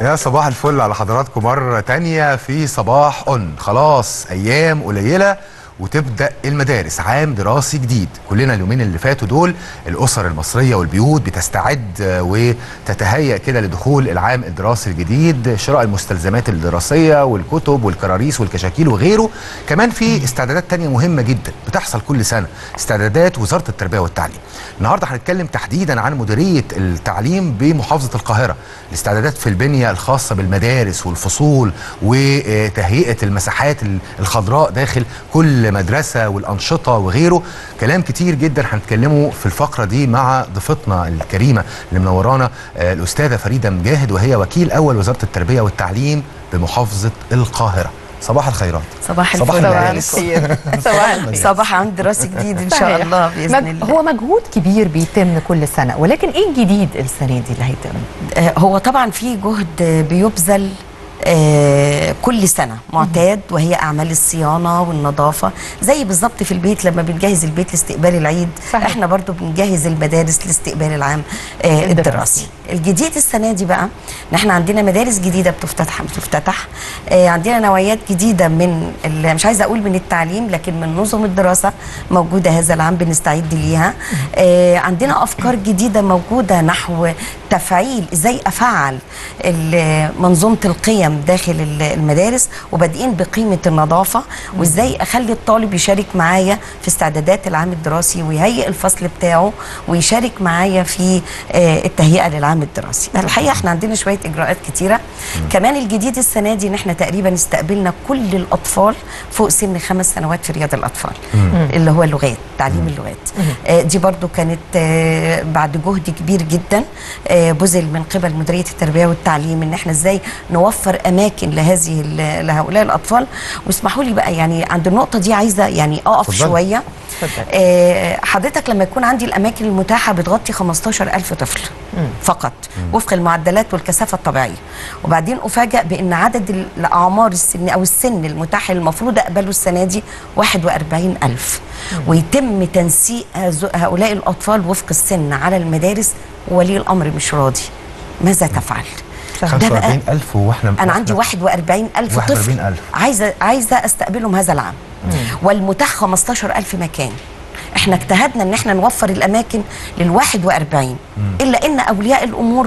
يا صباح الفل على حضراتكم مرة تانية في صباح أون خلاص أيام قليلة وتبدأ المدارس عام دراسي جديد كلنا اليومين اللي فاتوا دول الأسر المصرية والبيوت بتستعد وتتهيأ كده لدخول العام الدراسي الجديد شراء المستلزمات الدراسية والكتب والكراريس والكشاكيل وغيره كمان في استعدادات تانية مهمة جدا بتحصل كل سنة استعدادات وزارة التربية والتعليم النهاردة هنتكلم تحديدا عن مديرية التعليم بمحافظة القاهرة الاستعدادات في البنية الخاصة بالمدارس والفصول وتهيئة المساحات الخضراء داخل كل مدرسة والأنشطة وغيره كلام كتير جدا هنتكلمه في الفقرة دي مع ضيفتنا الكريمة اللي منورانا آه، الأستاذة فريدة مجاهد وهي وكيل أول وزارة التربية والتعليم بمحافظة القاهرة صباح الخيرات صباح صباح الفل المدارس. صباح الخير صباح عام دراسي جديد ان شاء صحيح. الله باذن مج- الله هو مجهود كبير بيتم كل سنه ولكن ايه الجديد السنه دي اللي هيتم آه، هو طبعا في جهد آه، بيبذل آه، كل سنه معتاد وهي اعمال الصيانه والنظافه زي بالظبط في البيت لما بنجهز البيت لاستقبال العيد صحيح. احنا برضو بنجهز المدارس لاستقبال العام آه، الدراسي. الدراسي الجديد السنه دي بقى ان احنا عندنا مدارس جديده بتفتتح بتفتتح آه، عندنا نوعيات جديده من ال- مش عايزه اقول من التعليم لكن من نظم الدراسه موجوده هذا العام بنستعد ليها آه، عندنا افكار جديده موجوده نحو تفعيل ازاي افعل ال- منظومه القيم داخل ال- المدارس وبادئين بقيمه النظافه وازاي اخلي الطالب يشارك معايا في استعدادات العام الدراسي ويهيئ الفصل بتاعه ويشارك معايا في آه، التهيئه للعام الدراسي الحقيقه احنا عندنا شويه اجراءات كتيره كمان الجديد السنه دي ان احنا تقريبا استقبلنا كل الاطفال فوق سن خمس سنوات في رياض الاطفال اللي هو اللغات تعليم اللغات آه، دي برضو كانت آه، بعد جهد كبير جدا آه، بذل من قبل مديريه التربيه والتعليم ان احنا ازاي نوفر اماكن لهذه ال- لهؤلاء الاطفال واسمحوا لي بقى يعني عند النقطه دي عايزه يعني اقف اتفضلي. شويه اتفضل. آه، حضرتك لما يكون عندي الاماكن المتاحه بتغطي 15000 طفل فقط وفق المعدلات والكثافه الطبيعيه وبعدين افاجئ بان عدد الاعمار السن او السن المتاح المفروض اقبله السنه دي 41000 ويتم تنسيق هذو- هؤلاء الاطفال وفق السن على المدارس وولي الامر مش راضي ماذا تفعل ده بقى 45000 واحنا انا عندي 41000 طفل 41,000. عايزه عايزه استقبلهم هذا العام والمتاح 15000 مكان احنا اجتهدنا ان احنا نوفر الاماكن لل 41 الا ان اولياء الامور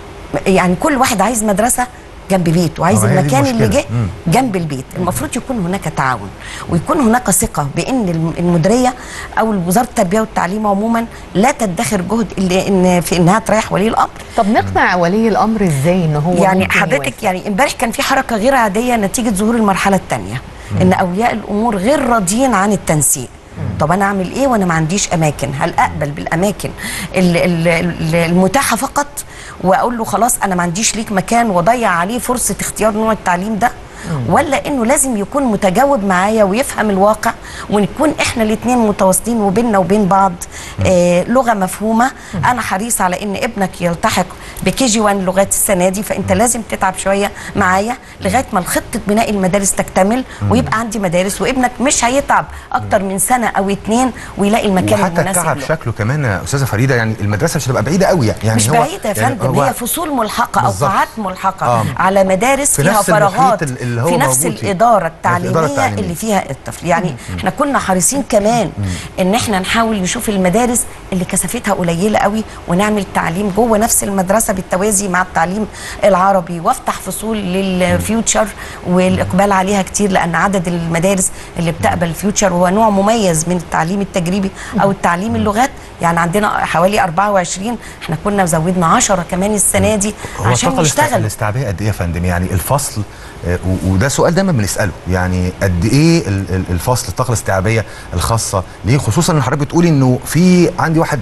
يعني كل واحد عايز مدرسه جنب بيته وعايز آه، هي دي المكان اللي المشكلة. جه مم. جنب البيت المفروض يكون هناك تعاون ويكون هناك ثقه بان الم- المديريه او وزاره التربيه والتعليم عموما لا تدخر جهد اللي ان في انها تريح ولي الامر طب نقنع ولي الامر ازاي ان هو يعني ممكن حضرتك يوافق؟ يعني امبارح كان في حركه غير عاديه نتيجه ظهور المرحله الثانيه ان اولياء الامور غير راضيين عن التنسيق طب انا اعمل ايه وانا ما عنديش اماكن هل اقبل بالاماكن ال- ال- ال- المتاحه فقط واقول له خلاص انا ما عنديش ليك مكان واضيع عليه فرصه اختيار نوع التعليم ده ولا انه لازم يكون متجاوب معايا ويفهم الواقع ونكون احنا الاثنين متواصلين وبيننا وبين بعض آه لغه مفهومه انا حريص على ان ابنك يلتحق بكي جي 1 لغات السنه دي فانت لازم تتعب شويه معايا لغايه ما خطه بناء المدارس تكتمل ويبقى عندي مدارس وابنك مش هيتعب اكتر من سنه او اتنين ويلاقي المكان وحتى المناسب التعب له. شكله كمان يا استاذه فريده يعني المدرسه مش هتبقى بعيده قوي يعني مش هو بعيدة يا يعني فندم هو هي فصول ملحقة أو بالظبط. قاعات ملحقة آه. على مدارس في فيها نفس المحيط فراغات ال- اللي هو في نفس موجود فيه. الإدارة في الإدارة التعليمية التعليمية. اللي فيها الطفل يعني احنا كنا حريصين كمان إن احنا نحاول نشوف المدارس اللي كثافتها قليلة قوي ونعمل تعليم جوه نفس المدرسة بالتوازي مع التعليم العربي وافتح فصول للفيوتشر والإقبال عليها كتير لأن عدد المدارس اللي بتقبل الفيوتشر هو نوع مميز من التعليم التجريبي أو التعليم اللغات يعني عندنا حوالي 24 احنا كنا زودنا 10 كمان السنه دي هو عشان الطاقة الاست- يشتغل الاستيعابية قد ايه يا فندم يعني الفصل آه، و- وده سؤال دايما بنساله يعني قد ايه ال- ال- الفصل الطاقه الاستيعابيه الخاصه ليه خصوصا ان حضرتك بتقولي انه في عندي واحد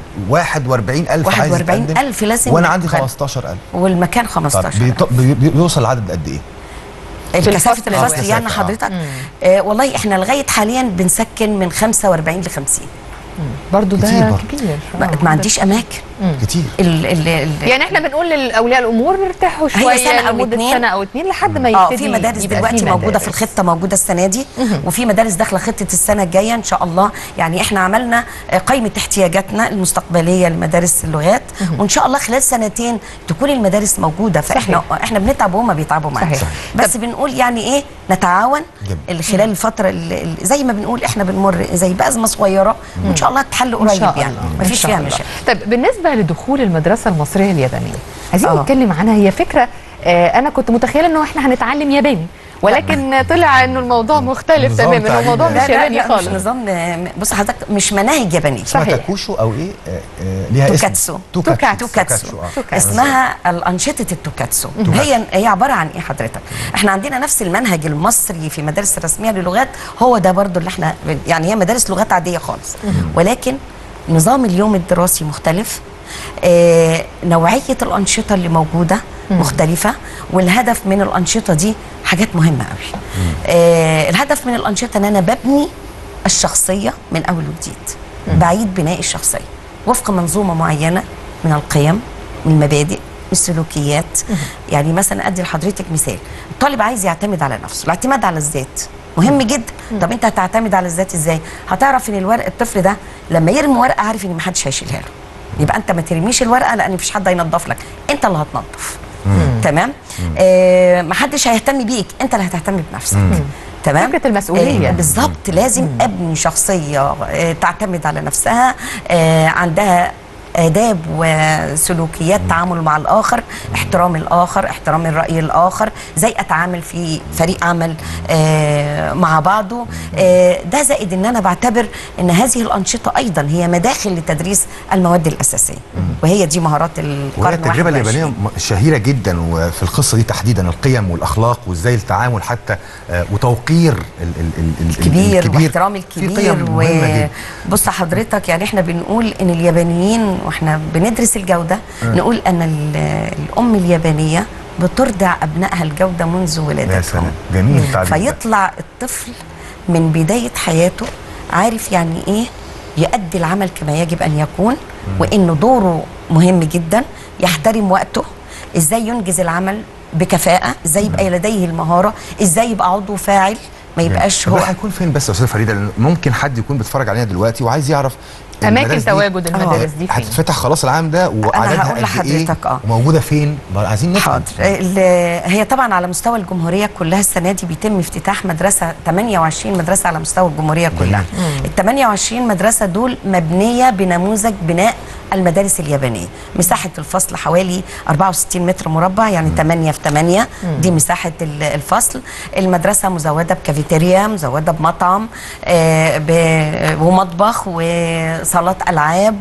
41000 عايز 41,000 يتقدم، لازم وانا عندي يدخل. 15000 والمكان طب 15 بيط- بي- بي- بيوصل العدد قد ايه؟ الكثافه الفصل الفصل الواحد. يعني آه. حضرتك آه والله احنا لغايه حاليا بنسكن من 45 ل 50 برضو كتير ده برضو. كبير ما, آه، ما عنديش اماكن كتير ال ال ال يعني احنا بنقول لاولياء الامور ارتاحوا هي شويه سنة أو لمده اتنين. سنه او اتنين لحد ما اه يبتدي في مدارس يبقى دلوقتي في موجوده في مدارس. الخطه موجوده السنه دي وفي مدارس داخله خطه السنه الجايه ان شاء الله يعني احنا عملنا آه، قائمه احتياجاتنا المستقبليه لمدارس اللغات وان شاء الله خلال سنتين تكون المدارس موجوده فاحنا احنا بنتعب وهم بيتعبوا معانا صحيح. بس بنقول يعني ايه نتعاون جميل. ال- خلال الفتره ال- ال- زي ما بنقول احنا بنمر زي بازمه صغيره وان شاء الله تحل إن قريب شاء يعني الله. إن مفيش شاء فيها الله. مشاكل طيب بالنسبه لدخول المدرسه المصريه اليابانيه عايزين آه. نتكلم عنها هي فكره آه انا كنت متخيله انه احنا هنتعلم ياباني ولكن طلع انه الموضوع مختلف نظام تماما تعليمي. الموضوع لا، مش لا لا ياباني لا خالص مش نظام بص حضرتك مش مناهج يابانيه اسمها صحيح. تاكوشو او ايه آه، آه، ليها اسم توكاتسو. توكاتسو. توكاتسو آه. توكاتسو. اسمها الانشطه التوكاتسو هي هي عباره عن ايه حضرتك احنا عندنا نفس المنهج المصري في مدارس الرسميه للغات هو ده برضو اللي احنا يعني هي مدارس لغات عاديه خالص ولكن نظام اليوم الدراسي مختلف آه نوعيه الانشطه اللي موجوده مختلفه والهدف من الانشطه دي حاجات مهمه قوي آه الهدف من الانشطه ان انا ببني الشخصيه من اول وجديد بعيد بناء الشخصيه وفق منظومه معينه من القيم من المبادئ من السلوكيات يعني مثلا ادي لحضرتك مثال الطالب عايز يعتمد على نفسه الاعتماد على الذات مهم جدا طب انت هتعتمد على الذات ازاي هتعرف ان الورق الطفل ده لما يرمي ورقه عارف ان محدش هيشيلها له يبقى انت ما ترميش الورقه لان مفيش حد هينظف لك انت اللي هتنظف تمام آه محدش هيهتم بيك انت اللي هتهتم بنفسك تمام فكرة المسؤولية. آه بالظبط لازم ابني شخصيه آه تعتمد على نفسها آه عندها آداب وسلوكيات تعامل مع الآخر احترام الآخر احترام الرأي الآخر زي أتعامل في فريق عمل آه مع بعضه آه ده زائد أن أنا بعتبر أن هذه الأنشطة أيضا هي مداخل لتدريس المواد الأساسية وهي دي مهارات القرن وهي التجربه 21. اليابانيه م- شهيره جدا وفي القصه دي تحديدا القيم والاخلاق وازاي التعامل حتى آه، وتوقير ال- ال- ال- ال- الكبير, واحترام في قيم الكبير مهمة جداً. وبص حضرتك يعني احنا بنقول ان اليابانيين واحنا بندرس الجوده نقول ان ال- الام اليابانيه بترضع ابنائها الجوده منذ يا ولادتهم سلام جميل التعبير ده. فيطلع الطفل من بدايه حياته عارف يعني ايه يؤدي العمل كما يجب ان يكون وانه دوره مهم جدا يحترم وقته ازاي ينجز العمل بكفاءه ازاي يبقى لديه المهاره ازاي يبقى عضو فاعل ما يبقاش طب هو ده هيكون فين بس يا استاذه فريده لأن ممكن حد يكون بيتفرج علينا دلوقتي وعايز يعرف اماكن المدارس دي تواجد المدارس دي فين هتتفتح خلاص العام ده وعددها هقول قد ايه لحضرتك اه. وموجوده فين بقى عايزين نفهم حاضر ال- هي طبعا على مستوى الجمهوريه كلها السنه دي بيتم افتتاح مدرسه 28 مدرسه على مستوى الجمهوريه كلها ال 28 مدرسه دول مبنيه بنموذج بناء المدارس اليابانيه مساحه الفصل حوالي 64 متر مربع يعني 8 في 8 دي مساحه ال- الفصل المدرسه مزوده بكافيتيريا مزوده بمطعم آه، ب- ومطبخ وصالات العاب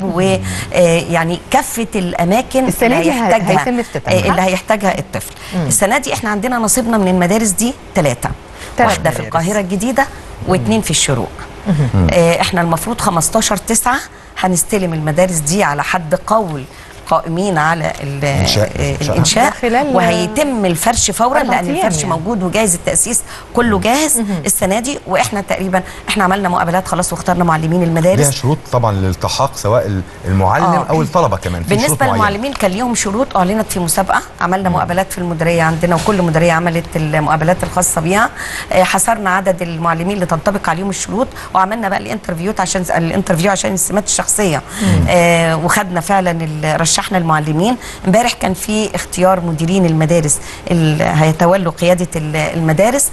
ويعني كافه الاماكن السنة اللي دي ه- هيحتاجها هيتم افتتاحها. آه، اللي هيحتاجها الطفل السنه دي احنا عندنا نصيبنا من المدارس دي ثلاثه تلات واحده في مدارس. القاهره الجديده واثنين في الشروق آه، احنا المفروض 15 9 هنستلم المدارس دي على حد قول قائمين على ال- إنشاء. آه، إنشاء. الانشاء ده خلال- وهيتم الفرش فورا أربع لان أيام الفرش يعني. موجود وجاهز التاسيس كله جاهز السنه دي واحنا تقريبا احنا عملنا مقابلات خلاص واخترنا معلمين ليها المدارس شروط طبعا للالتحاق سواء ال- المعلم آه. او الطلبه كمان في شروط بالنسبه معينة. للمعلمين كان ليهم شروط اعلنت في مسابقه عملنا مقابلات في المديريه عندنا وكل مديريه عملت المقابلات الخاصه بيها آه، حصرنا عدد المعلمين اللي تنطبق عليهم الشروط وعملنا بقى الانترفيو عشان الانترفيو عشان السمات الشخصيه آه وخدنا فعلا ال- رشحنا المعلمين امبارح كان في اختيار مديرين المدارس اللي هيتولوا قياده ال- المدارس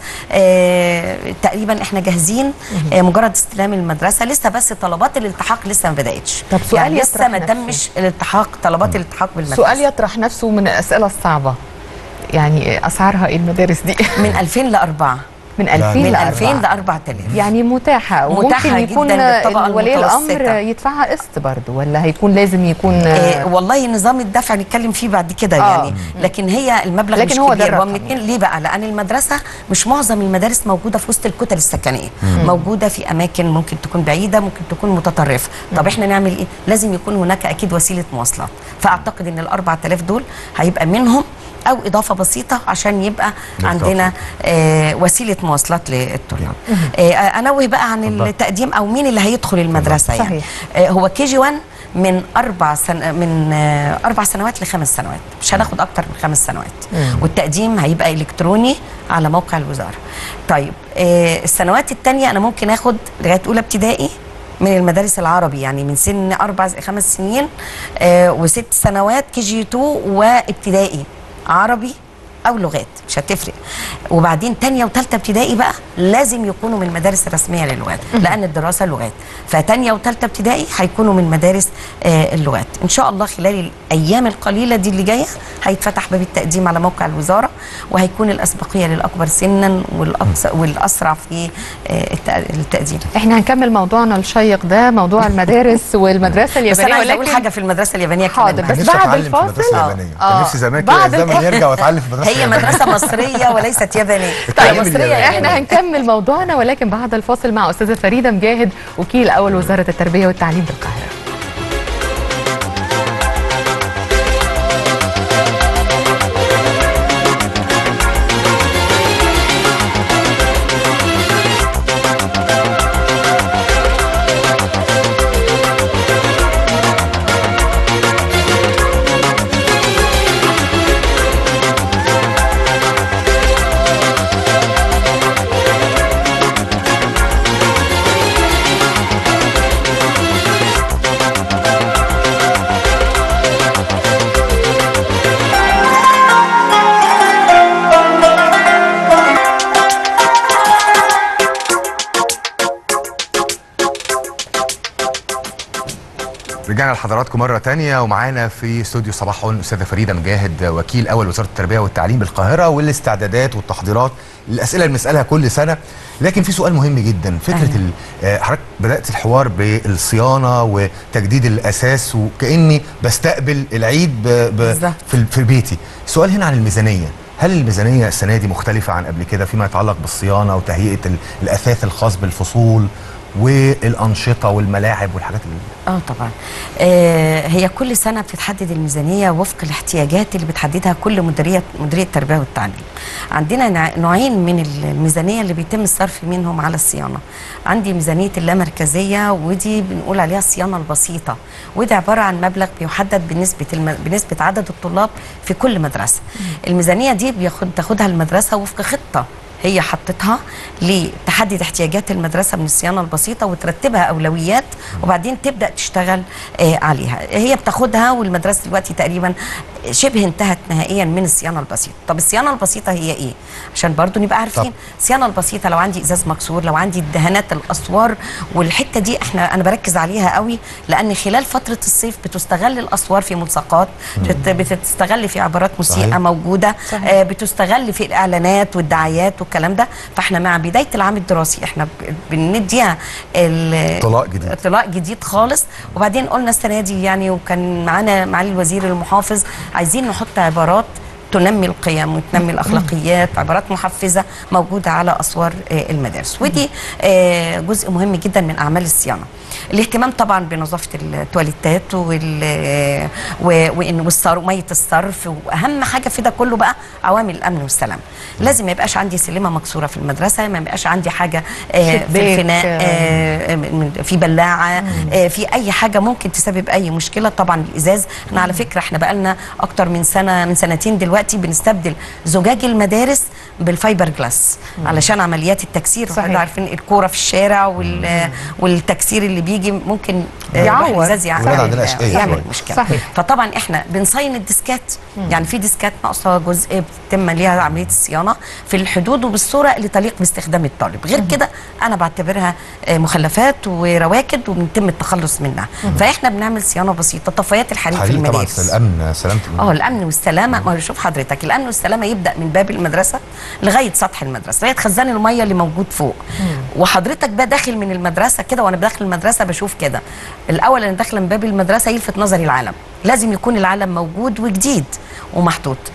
آه تقريبا احنا جاهزين آه مجرد استلام المدرسه لسه بس طلبات الالتحاق لسه ما بداتش طب سؤال يعني لسه يطرح ما نفسه. تمش الالتحاق طلبات الالتحاق بالمدرسه سؤال يطرح نفسه من الاسئله الصعبه يعني اسعارها ايه المدارس دي من 2000 ل 4 من لا، 2000 من ل من 2000 ل 4000 4000 يعني متاحه متاحة وممكن يكون جداً للطبقة ولي الامر المتوسطة. يدفعها قسط برضه ولا هيكون لازم يكون آه والله نظام الدفع نتكلم فيه بعد كده آه. يعني لكن هي المبلغ لكن مش هو ده كبير هو الرقم من اتنين ليه بقى لان المدرسه مش معظم المدارس موجوده في وسط الكتل السكنيه موجوده في اماكن ممكن تكون بعيده ممكن تكون متطرفه طب احنا نعمل ايه لازم يكون هناك اكيد وسيله مواصلات فاعتقد ان ال 4000 دول هيبقى منهم او اضافه بسيطه عشان يبقى بالضبط. عندنا آه وسيله مواصلات للطلاب آه انوه بقى عن اتفضل. التقديم او مين اللي هيدخل المدرسه يعني صحيح. آه، هو كي جي 1 من اربع سن... من آه، اربع سنوات لخمس سنوات مش هناخد اكتر من خمس سنوات والتقديم هيبقى الكتروني على موقع الوزاره طيب آه، السنوات الثانيه انا ممكن اخد لغايه اولى ابتدائي من المدارس العربي يعني من سن اربع خمس سنين آه وست سنوات كي جي 2 وابتدائي عربي او لغات مش هتفرق وبعدين تانية وتالتة ابتدائي بقى لازم يكونوا من المدارس الرسميه للغات لان الدراسه لغات فتانية وتالتة ابتدائي هيكونوا من مدارس آه اللغات ان شاء الله خلال الايام القليله دي اللي جايه هيتفتح باب التقديم على موقع الوزاره وهيكون الاسبقيه للاكبر سنا والأقصى والاسرع في آه التق- التقديم احنا هنكمل موضوعنا الشيق ده موضوع المدارس والمدرسه بس اليابانيه انا عايزه اقول ولكن حاجه في المدرسه اليابانيه حاضر، كمان بس كان نفسي بعد اتعلم في المدرسه الفاصل؟ اليابانيه آه. كان نفسي زمان بعد كده الزمن الفاصل. يرجع واتعلم في المدرسه هي اليابانيه مدرسه مصريه وليست يابانيه طيب، هي مصريه اليابان. احنا هنكمل موضوعنا ولكن بعد الفاصل مع استاذه فريده مجاهد وكيل اول وزاره التربيه والتعليم بالقاهره رجعنا لحضراتكم مرة تانية ومعانا في استوديو صباح عون أستاذة فريدة مجاهد وكيل أول وزارة التربية والتعليم بالقاهرة والاستعدادات والتحضيرات الأسئلة اللي بنسألها كل سنة لكن في سؤال مهم جدا فكرة أيوة. ال- آه، حضرتك بدأت الحوار بالصيانة وتجديد الأساس وكأني بستقبل العيد ب... ب... بالظبط. في, في بيتي السؤال هنا عن الميزانية هل الميزانية السنة دي مختلفة عن قبل كده فيما يتعلق بالصيانة وتهيئة ال- الأثاث الخاص بالفصول والأنشطة والملاعب والحاجات اللي اه طبعا آه هي كل سنه بتتحدد الميزانيه وفق الاحتياجات اللي بتحددها كل مديريه مديريه التربيه والتعليم عندنا نوع- نوعين من الميزانيه اللي بيتم الصرف منهم على الصيانه عندي ميزانيه اللامركزيه ودي بنقول عليها الصيانه البسيطه ودي عباره عن مبلغ بيحدد بنسبه الم... بنسبه عدد الطلاب في كل مدرسه الميزانيه دي بياخد تاخدها المدرسه وفق خطه هي حطتها لتحدد احتياجات المدرسه من الصيانه البسيطه وترتبها اولويات وبعدين تبدا تشتغل آه عليها هي بتاخدها والمدرسه دلوقتي تقريبا شبه انتهت نهائيا من الصيانه البسيطه طب الصيانه البسيطه هي ايه عشان برضو نبقى عارفين طب. الصيانه البسيطه لو عندي ازاز مكسور لو عندي دهانات الاسوار والحته دي احنا انا بركز عليها قوي لان خلال فتره الصيف بتستغل الاسوار في ملصقات بت- بتستغل في عبارات مسيئه صحيح. موجوده صحيح. آه، بتستغل في الاعلانات والدعايات والكلام ده فاحنا مع بدايه العام الدراسي احنا ب- بنديها ال- طلاق جديد. اطلاق جديد خالص وبعدين قلنا السنه دي يعني وكان معانا معالي الوزير المحافظ عايزين نحط عبارات تنمي القيم وتنمي الاخلاقيات عبارات محفزه موجوده على اسوار آه، المدارس ودي آه، جزء مهم جدا من اعمال الصيانه الاهتمام طبعا بنظافه التواليتات وال و- وإن- والصر- وميه الصرف واهم حاجه في ده كله بقى عوامل الامن والسلام لازم ما يبقاش عندي سلمه مكسوره في المدرسه ما يبقاش عندي حاجه آه، في شباك، الفناء آه. آه، من- في بلاعه آه، في اي حاجه ممكن تسبب اي مشكله طبعا الازاز احنا على فكره احنا بقالنا اكتر من سنه من سنتين دلوقتي بنستبدل زجاج المدارس بالفايبر جلاس علشان عمليات التكسير صحيح. واحنا عارفين الكوره في الشارع وال والتكسير اللي بيجي ممكن آه، يعور. يروح الازاز يع- الولاد عندنا آه، أشقية يعمل شوية. مشكله صحيح. فطبعا احنا بنصين الديسكات يعني في ديسكات ناقصه جزء بتتم ليها عمليه الصيانه في الحدود وبالصوره اللي تليق باستخدام الطالب غير كده انا بعتبرها آه، مخلفات ورواكد وبنتم التخلص منها فاحنا بنعمل صيانه بسيطه طفايات الحريق في حريق طبعا المدارس الامن سلامه اه الامن والسلامه ما هو شوف حضرتك الامن والسلامه يبدا من باب المدرسه لغايه سطح المدرسه لغايه خزان الميه اللي موجود فوق وحضرتك بقى داخل من المدرسه كده وانا داخل المدرسه بشوف كده الاول انا داخله من باب المدرسه يلفت نظري العلم لازم يكون العلم موجود وجديد ومحطوط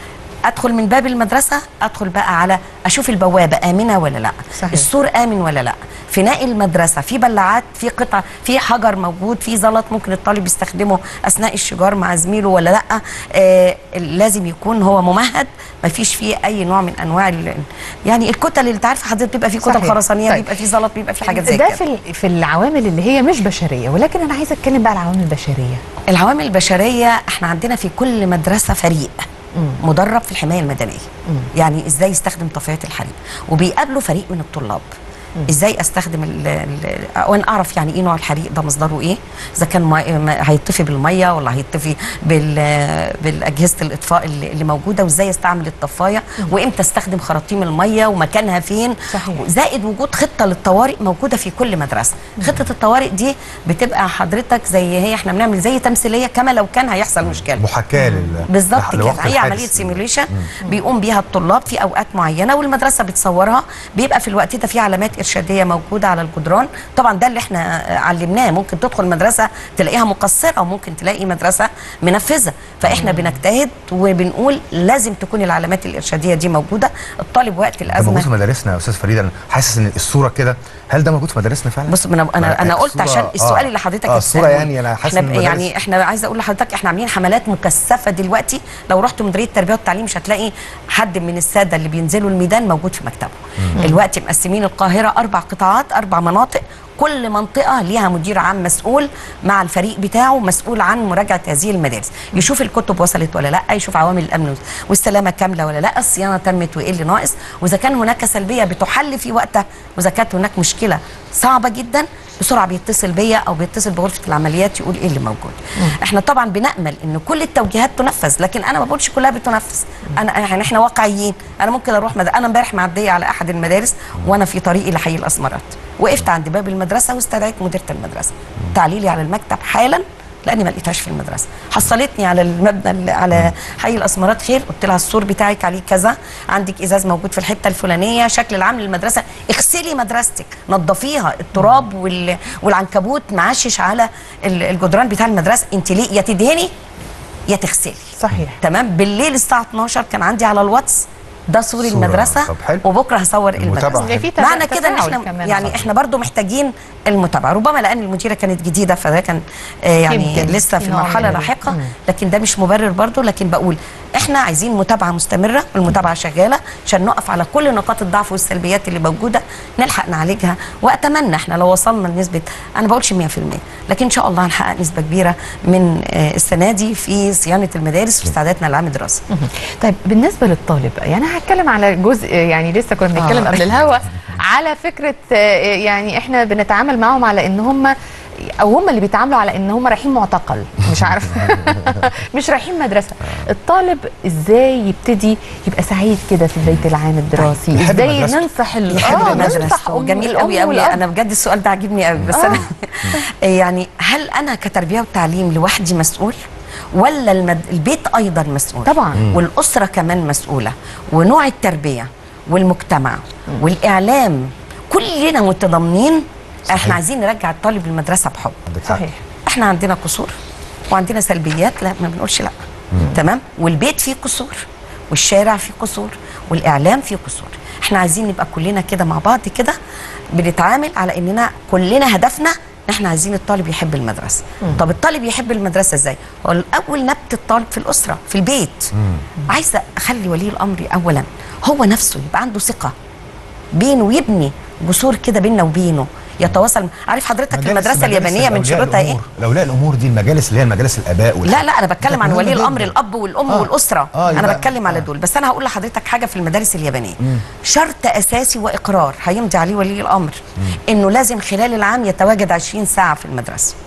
ادخل من باب المدرسه ادخل بقى على اشوف البوابه امنه ولا لا صحيح. السور امن ولا لا فناء المدرسه في بلعات في قطع في حجر موجود في زلط ممكن الطالب يستخدمه اثناء الشجار مع زميله ولا لا آه لازم يكون هو ممهد ما فيش فيه اي نوع من انواع ال- يعني الكتل اللي انت عارفه حضرتك بيبقى فيه كتل صحيح. خرسانيه طيب. بيبقى فيه زلط بيبقى فيه حاجات زي ده كده في ال- في العوامل اللي هي مش بشريه ولكن انا عايزه اتكلم بقى على العوامل البشريه العوامل البشريه احنا عندنا في كل مدرسه فريق مم. مدرب في الحمايه المدنيه مم. يعني ازاي يستخدم طفايات الحريق وبيقابلوا فريق من الطلاب ازاي استخدم ال- ال- وانا اعرف يعني ايه نوع الحريق ده مصدره ايه اذا كان مي... ما- هيطفي بالميه ولا هيطفي بال... بالاجهزه الاطفاء اللي اللي موجوده وازاي استعمل الطفايه وامتى استخدم خراطيم الميه ومكانها فين صحيح. زائد وجود خطه للطوارئ موجوده في كل مدرسه خطه الطوارئ دي بتبقى حضرتك زي هي احنا بنعمل زي تمثيليه كما لو كان هيحصل مشكله محاكاه لل بالظبط لح- كده لوقت هي الحادث. عمليه سيميوليشن بيقوم بيها الطلاب في اوقات معينه والمدرسه بتصورها بيبقى في الوقت ده في علامات ارشاديه موجوده على الجدران طبعا ده اللي احنا آه، علمناه ممكن تدخل مدرسه تلاقيها مقصره وممكن تلاقي مدرسه منفذه فاحنا بنجتهد وبنقول لازم تكون العلامات الارشاديه دي موجوده الطالب وقت ده موجود في الازمه مدارسنا يا استاذ فريد انا حاسس ان الصوره كده هل ده موجود في مدارسنا فعلا؟ بص انا انا, أنا قلت الصورة- عشان السؤال آه. اللي حضرتك اه الصوره بتسأله. يعني انا حاسس احنا ان ب- يعني المدارس- احنا عايزه اقول لحضرتك احنا عاملين حملات مكثفه دلوقتي لو رحت مديريه التربيه والتعليم مش هتلاقي حد من الساده اللي بينزلوا الميدان موجود في مكتبه الوقت مقسمين القاهره اربع قطاعات اربع مناطق كل منطقة ليها مدير عام مسؤول مع الفريق بتاعه مسؤول عن مراجعة هذه المدارس يشوف الكتب وصلت ولا لا يشوف عوامل الأمن والسلامة كاملة ولا لا الصيانة تمت وإيه اللي ناقص وإذا كان هناك سلبية بتحل في وقتها وإذا كانت هناك مشكلة صعبة جدا بسرعة بيتصل بيا أو بيتصل بغرفة العمليات يقول إيه اللي موجود إحنا طبعا بنأمل إن كل التوجيهات تنفذ لكن أنا ما بقولش كلها بتنفذ أنا يعني إحنا واقعيين أنا ممكن أروح مد... أنا امبارح معدية على أحد المدارس وأنا في طريقي لحي الأسمرات وقفت عند باب المدرسة واستدعيت مديرة المدرسة تعليلي على المكتب حالا لاني ما لقيتهاش في المدرسه حصلتني على المبنى اللي على حي الاسمرات خير قلت لها السور بتاعك عليه كذا عندك ازاز موجود في الحته الفلانيه شكل العام للمدرسه اغسلي مدرستك نظفيها التراب وال... والعنكبوت معشش على ال- الجدران بتاع المدرسه انت ليه يا تدهني يا تغسلي صحيح تمام بالليل الساعه 12 كان عندي على الواتس ده سور صورة. المدرسه طب حلو. وبكره هصور المتابعة. المدرسه اللي فيه تفا- معنى كده ان تفاعل احنا كمان. يعني احنا برضو محتاجين المتابعه ربما لان المديره كانت جديده فده كان آه يعني يمكن لسه في في نوع مرحله من ال- لاحقه مم. لكن ده مش مبرر برضو لكن بقول احنا عايزين متابعه مستمره والمتابعه شغاله عشان نقف على كل نقاط الضعف والسلبيات اللي موجوده نلحق نعالجها واتمنى احنا لو وصلنا لنسبه انا بقولش 100% لكن ان شاء الله هنحقق نسبه كبيره من آه السنه دي في صيانه المدارس واستعدادنا لعام الدراسي مهم. طيب بالنسبه للطالب بقى، يعني أنا هتكلم على جزء يعني لسه كنا بنتكلم آه. قبل الهوا على فكره آه، يعني احنا بنتعامل معاهم على ان هم او هم اللي بيتعاملوا على ان هم رايحين معتقل مش عارفه مش رايحين مدرسه الطالب ازاي يبتدي يبقى سعيد كده في البيت العام الدراسي يحب ازاي مدرسته. ننصح ال- يحب آه، مدرسته ننصح أم- جميل الأم قوي قوي والأب. انا بجد السؤال ده عاجبني قوي بس آه. انا يعني هل انا كتربيه وتعليم لوحدي مسؤول ولا المد... البيت ايضا مسؤول طبعا. والاسره كمان مسؤوله ونوع التربيه والمجتمع والاعلام كلنا متضامنين صحيح. احنا عايزين نرجع الطالب للمدرسه بحب عندك حق. صحيح احنا عندنا قصور وعندنا سلبيات لا ما بنقولش لا تمام والبيت فيه قصور والشارع فيه قصور والاعلام فيه قصور احنا عايزين نبقى كلنا كده مع بعض كده بنتعامل على اننا كلنا هدفنا ان احنا عايزين الطالب يحب المدرسه طب الطالب يحب المدرسه ازاي هو الاول نبت الطالب في الاسره في البيت عايزه اخلي ولي الامر اولا هو نفسه يبقى عنده ثقه بينه ويبني جسور كده بيننا وبينه يتواصل عارف حضرتك مجالس- المدرسه مجالس اليابانيه من الأولياء شروطها ايه الأمور. الاولياء الامور دي المجالس اللي هي المجالس الاباء والح- لا لا انا بتكلم عن مهمة ولي الامر جداً. الاب والام آه. والاسره آه، انا يبقى- بتكلم على آه. دول بس انا هقول لحضرتك حاجه في المدارس اليابانيه شرط اساسي واقرار هيمضي عليه ولي الامر انه لازم خلال العام يتواجد 20 ساعه في المدرسه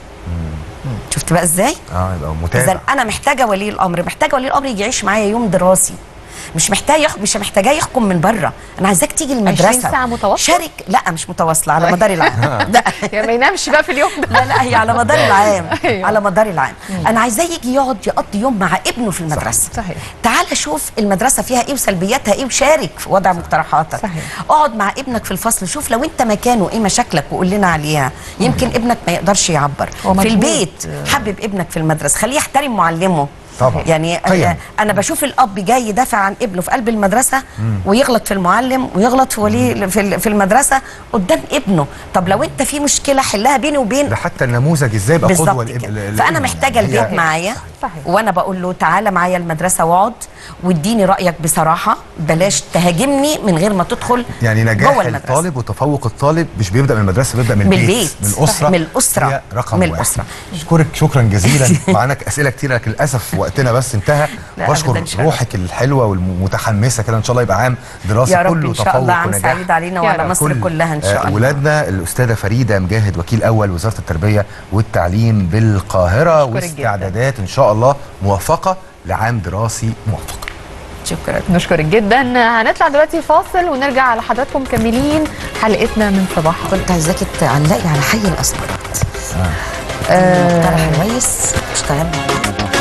شفت بقى ازاي اه يبقى متابع اذا انا محتاجه ولي الامر محتاجه ولي الامر يجي يعيش معايا يوم دراسي مش محتاج يح... مش محتاجاه يحكم من بره انا عايزاك تيجي المدرسه ساعة متواصلة؟ شارك لا مش متواصله على مدار العام لا يعني ما ينامش بقى في اليوم ده لا لا هي على مدار العام أيوة. على مدار العام انا عايزاه يجي يقعد يقضي يوم مع ابنه في المدرسه صحيح. تعال شوف المدرسه فيها ايه وسلبياتها ايه وشارك في وضع مقترحاتك صحيح. اقعد مع ابنك في الفصل شوف لو انت مكانه ايه مشاكلك وقول لنا عليها يمكن ابنك ما يقدرش يعبر هو في مجهود. البيت حبب ابنك في المدرسه خليه يحترم معلمه طبعا يعني قيم. آه، انا بشوف الاب جاي يدافع عن ابنه في قلب المدرسه ويغلط في المعلم ويغلط في ولي في ال- في المدرسه قدام ابنه طب لو انت في مشكله حلها بيني وبين ده حتى النموذج ازاي يبقى قدوه بالظبط للاب- كده للابن فانا يعني. محتاجه هي- البيت معايا صحيح. وانا بقول له تعالى معايا المدرسه واقعد واديني رايك بصراحه بلاش تهاجمني من غير ما تدخل يعني نجاح جوه المدرسة. الطالب وتفوق الطالب مش بيبدا من المدرسه بيبدا من من البيت البيت. من الاسره من الأسرة. هي رقم من واحد. الأسرة. اشكرك شكرا جزيلا معانا اسئله كتير لكن للاسف وقتنا بس انتهى لا، بشكر أبداً شرف. روحك الحلوه والمتحمسه كده ان شاء الله يبقى عام دراسي يا رب كله ان شاء تفوق الله عام ونجاح سعيد علينا يا وعلى رب. مصر كل، كلها ان آه، شاء الله ولادنا الاستاذه فريده مجاهد وكيل اول وزاره التربيه والتعليم بالقاهره أشكرك جداً. واستعدادات ان شاء الله موفقه لعام دراسي موفق شكرا نشكرك جدا هنطلع دلوقتي فاصل ونرجع على حضراتكم مكملين حلقتنا من صباح كنت عايزاكي تعلقي على حي الاسمرات آه. مقترح الرئيس اشتغلنا